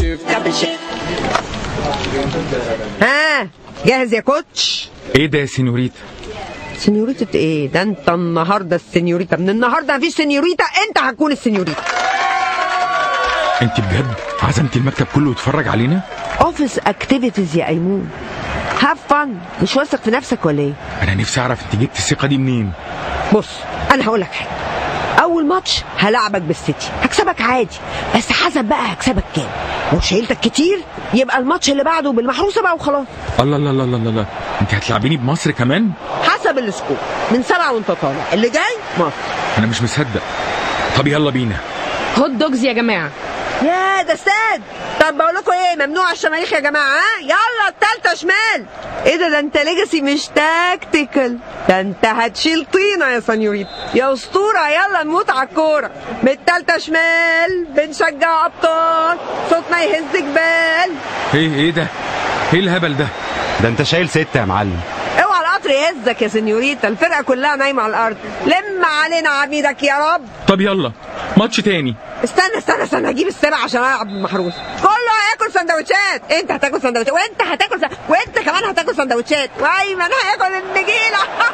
ها جاهز يا كوتش ايه ده يا سينوريتا سنيوريتا ايه ده انت النهارده السنيوريتا من النهارده مفيش سنيوريتا انت هتكون السنيوريتا انت بجد عزمتي المكتب كله يتفرج علينا اوفيس اكتيفيتيز يا ايمون هاف فن مش واثق في نفسك ولا ايه انا نفسي اعرف انت جبت الثقه دي منين بص انا هقول لك حاجه اول ماتش هلعبك بالسيتي هكسبك عادي بس حسب بقى هكسبك كام لو شيلتك كتير يبقى الماتش اللي بعده بالمحروسه بقى وخلاص الله الله الله الله الله, الله. انت هتلعبيني بمصر كمان حسب السكور من سبعه وانت طالع اللي جاي مصر انا مش مصدق طب يلا بينا هوت دوجز يا جماعه يا ده استاد طب بقول لكم ايه ممنوع الشماريخ يا جماعه ها يلا التالتة شمال ايه ده ده انت ليجاسي مش تاكتيكال ده انت هتشيل طينه يا سنيوريتا يا اسطوره يلا نموت على الكوره من التالتة شمال بنشجع ابطال صوتنا يهز جبال ايه ايه ده ايه الهبل ده ده انت شايل ستة يا معلم اوعى القطر يهزك يا سنيوريتا الفرقه كلها نايمه على الارض لم علينا عبيدك يا رب طب يلا ماتش تاني استنى استنى استنى اجيب السبع عشان العب بالمحروس كله هياكل سندوتشات انت هتاكل سندوتشات وانت هتاكل سندوتشات. وانت كمان هتاكل سندوتشات وايمن هياكل النجيله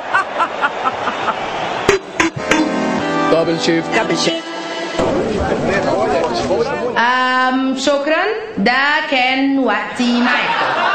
دبل شيفت دبل شيفت أم شكرا ده كان وقتي معاكم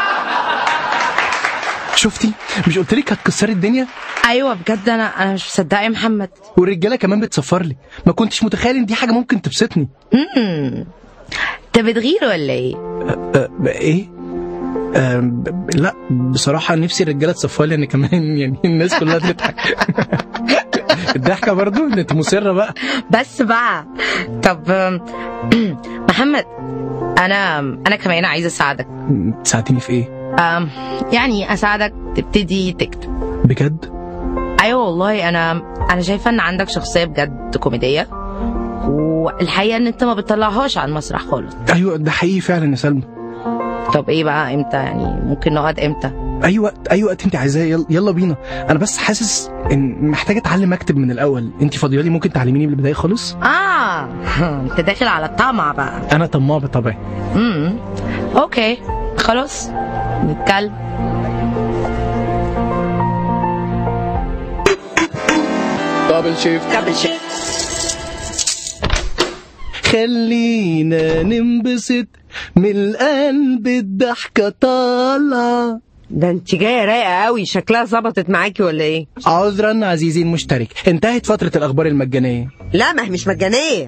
شفتي مش قلت لك هتكسري الدنيا ايوه بجد انا انا مش مصدقه يا محمد والرجاله كمان بتصفر لي ما كنتش متخيل ان دي حاجه ممكن تبسطني امم انت بتغير ولا ايه أه ب- ايه أه ب- ب- لا بصراحة نفسي الرجالة تصفر لي أنا كمان يعني الناس كلها تضحك الضحكة برضو انت مصرة بقى بس بقى طب أم، محمد انا انا كمان عايزه اساعدك تساعديني في ايه أم، يعني اساعدك تبتدي تكتب بجد ايوه والله انا انا شايفه ان عندك شخصيه بجد كوميديه والحقيقه ان انت ما بتطلعهاش على المسرح خالص ايوه ده حقيقي فعلا يا سلمى طب ايه بقى امتى يعني ممكن نقعد امتى اي وقت اي وقت انت عايزاه يلا, يلا بينا انا بس حاسس ان محتاج اتعلم اكتب من الاول انت فاضيه لي ممكن تعلميني من البدايه خالص اه انت داخل على الطمع بقى انا طماع بطبعي امم اوكي خلاص نتكلم دبل شيفت دبل شيفت خلينا ننبسط من القلب الضحكه طالعه ده انت جايه رايقه قوي شكلها ظبطت معاكي ولا ايه عذرا عزيزي المشترك انتهت فتره الاخبار المجانيه لا ما هي مش مجانيه